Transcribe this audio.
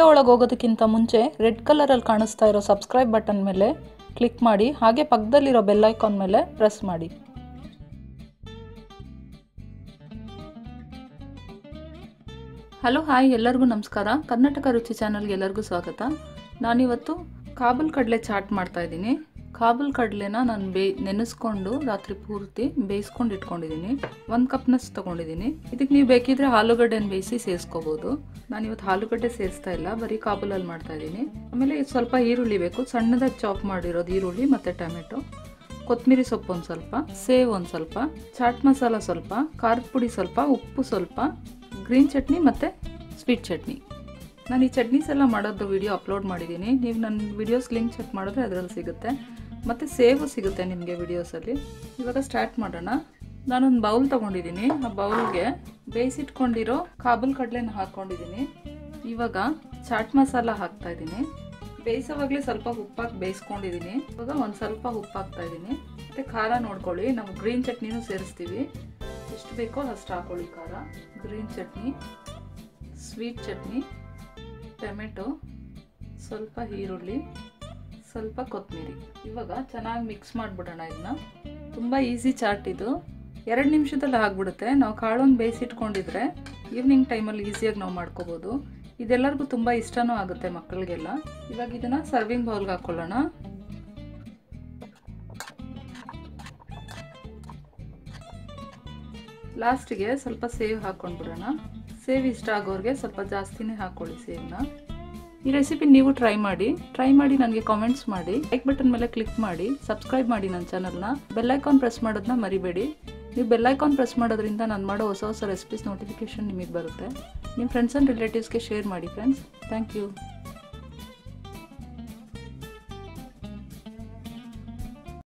ಒಳಗೆ ಹೋಗೋದಕ್ಕಿಂತ ಮುಂಚೆ ರೆಡ್ ಕಲರಲ್ಲಿ ಕಾಣಿಸ್ತಾ ಇರೋ ಸಬ್ಸ್ಕ್ರೈಬ್ ಬಟನ್ ಮೇಲೆ ಕ್ಲಿಕ್ ಮಾಡಿ ಹಾಗೆ ಪಕ್ಕದಲ್ಲಿರೋ ಬೆಲ್ ಐಕಾನ್ ಮೇಲೆ ಪ್ರೆಸ್ ಮಾಡಿ ಹಲೋ ಹಾಯ್ ಎಲ್ಲರಿಗೂ ನಮಸ್ಕಾರ ಕರ್ನಾಟಕ ರುಚಿ ಚಾನಲ್ಗೆ ಎಲ್ಲರಿಗೂ ಸ್ವಾಗತ ನಾನಿವತ್ತು ಕಾಬೂಲ್ ಕಡಲೆ ಚಾಟ್ ಮಾಡ್ತಾ ಇದ್ದೀನಿ ಕಾಬೂಲ್ ಕಡಲೆನ ನಾನು ಬೇ ನೆನೆಸ್ಕೊಂಡು ರಾತ್ರಿ ಪೂರ್ತಿ ಬೇಯಿಸ್ಕೊಂಡು ಇಟ್ಕೊಂಡಿದ್ದೀನಿ ಒಂದು ಕಪ್ನಷ್ಟು ತೊಗೊಂಡಿದ್ದೀನಿ ಇದಕ್ಕೆ ನೀವು ಬೇಕಿದ್ರೆ ಆಲೂಗಡ್ಡೆನ ಬೇಯಿಸಿ ಸೇರಿಸ್ಕೋಬೋದು ನಾನಿವತ್ತು ಆಲೂಗಡ್ಡೆ ಸೇರಿಸ್ತಾ ಇಲ್ಲ ಬರೀ ಕಾಬೂಲಲ್ಲಿ ಮಾಡ್ತಾ ಇದ್ದೀನಿ ಆಮೇಲೆ ಸ್ವಲ್ಪ ಈರುಳ್ಳಿ ಬೇಕು ಸಣ್ಣದಾಗಿ ಚಾಪ್ ಮಾಡಿರೋದು ಈರುಳ್ಳಿ ಮತ್ತು ಟೊಮೆಟೊ ಕೊತ್ತಂಬರಿ ಸೊಪ್ಪು ಒಂದು ಸ್ವಲ್ಪ ಸೇವ್ ಒಂದು ಸ್ವಲ್ಪ ಚಾಟ್ ಮಸಾಲ ಸ್ವಲ್ಪ ಖಾರದ ಪುಡಿ ಸ್ವಲ್ಪ ಉಪ್ಪು ಸ್ವಲ್ಪ ಗ್ರೀನ್ ಚಟ್ನಿ ಮತ್ತು ಸ್ವೀಟ್ ಚಟ್ನಿ ನಾನು ಈ ಚಟ್ನೀಸ್ ಎಲ್ಲ ಮಾಡೋದು ವಿಡಿಯೋ ಅಪ್ಲೋಡ್ ಮಾಡಿದ್ದೀನಿ ನೀವು ನನ್ನ ವಿಡಿಯೋಸ್ ಲಿಂಕ್ ಚೆಕ್ ಮಾಡಿದ್ರೆ ಅದರಲ್ಲಿ ಸಿಗುತ್ತೆ ಮತ್ತು ಸೇವು ಸಿಗುತ್ತೆ ನಿಮಗೆ ವಿಡಿಯೋಸಲ್ಲಿ ಇವಾಗ ಸ್ಟಾರ್ಟ್ ಮಾಡೋಣ ನಾನೊಂದು ಬೌಲ್ ತೊಗೊಂಡಿದ್ದೀನಿ ಆ ಬೌಲ್ಗೆ ಬೇಯಿಸಿಟ್ಕೊಂಡಿರೋ ಕಾಬೂಲ್ ಕಡಲೆನ ಹಾಕ್ಕೊಂಡಿದ್ದೀನಿ ಇವಾಗ ಚಾಟ್ ಮಸಾಲ ಹಾಕ್ತಾ ಇದ್ದೀನಿ ಬೇಯಿಸೋವಾಗಲೇ ಸ್ವಲ್ಪ ಉಪ್ಪಾಕಿ ಬೇಯಿಸ್ಕೊಂಡಿದ್ದೀನಿ ಇವಾಗ ಒಂದು ಸ್ವಲ್ಪ ಉಪ್ಪು ಹಾಕ್ತಾ ಇದ್ದೀನಿ ಮತ್ತು ಖಾರ ನೋಡ್ಕೊಳ್ಳಿ ನಾವು ಗ್ರೀನ್ ಚಟ್ನಿನೂ ಸೇರಿಸ್ತೀವಿ ಎಷ್ಟು ಬೇಕೋ ಅಷ್ಟು ಹಾಕೊಳ್ಳಿ ಖಾರ green chutney sweet chutney tomato ಸ್ವಲ್ಪ ಈರುಳ್ಳಿ ಸ್ವಲ್ಪ ಕೊತ್ತಂಬರಿ ಇವಾಗ ಚೆನ್ನಾಗಿ ಮಿಕ್ಸ್ ಮಾಡಿಬಿಡೋಣ ಇದನ್ನ ತುಂಬ ಈಸಿ ಚಾಟ್ ಇದು ಎರಡು ನಿಮಿಷದಲ್ಲಿ ಆಗ್ಬಿಡುತ್ತೆ ನಾವು ಕಾಳೊಂದು ಬೇಯಿಸಿಟ್ಕೊಂಡಿದ್ರೆ ಈವ್ನಿಂಗ್ ಟೈಮಲ್ಲಿ ಈಸಿಯಾಗಿ ನಾವು ಮಾಡ್ಕೋಬೋದು ಇದೆಲ್ಲರಿಗೂ ತುಂಬ ಇಷ್ಟನೂ ಆಗುತ್ತೆ ಮಕ್ಕಳಿಗೆಲ್ಲ ಇವಾಗ ಇದನ್ನು ಸರ್ವಿಂಗ್ ಬೌಲ್ಗೆ ಹಾಕ್ಕೊಳ್ಳೋಣ ಲಾಸ್ಟಿಗೆ ಸ್ವಲ್ಪ ಸೇವ್ ಹಾಕ್ಕೊಂಡ್ಬಿಡೋಣ ಸೇವ್ ಇಷ್ಟ ಆಗೋರಿಗೆ ಸ್ವಲ್ಪ ಜಾಸ್ತಿನೇ ಹಾಕ್ಕೊಳ್ಳಿ ಸೇವ್ನ ಈ ರೆಸಿಪಿ ನೀವು ಟ್ರೈ ಮಾಡಿ ಟ್ರೈ ಮಾಡಿ ನನಗೆ ಕಾಮೆಂಟ್ಸ್ ಮಾಡಿ ಲೈಕ್ ಬಟನ್ ಮೇಲೆ ಕ್ಲಿಕ್ ಮಾಡಿ ಸಬ್ಸ್ಕ್ರೈಬ್ ಮಾಡಿ ನನ್ನ ಚಾನಲ್ನ ಬೆಲ್ಲೈಕಾನ್ ಪ್ರೆಸ್ ಮಾಡೋದನ್ನ ಮರಿಬೇಡಿ ನೀವು ಬೆಲ್ಲೈಕಾನ್ ಪ್ರೆಸ್ ಮಾಡೋದ್ರಿಂದ ನಾನು ಮಾಡೋ ಹೊಸ ಹೊಸ ರೆಸಿಪೀಸ್ ನೋಟಿಫಿಕೇಶನ್ ನಿಮಗೆ ಬರುತ್ತೆ ನಿಮ್ಮ ಫ್ರೆಂಡ್ಸ್ ಆ್ಯಂಡ್ ರಿಲೇಟಿವ್ಸ್ಗೆ ಶೇರ್ ಮಾಡಿ ಫ್ರೆಂಡ್ಸ್ ಥ್ಯಾಂಕ್ ಯು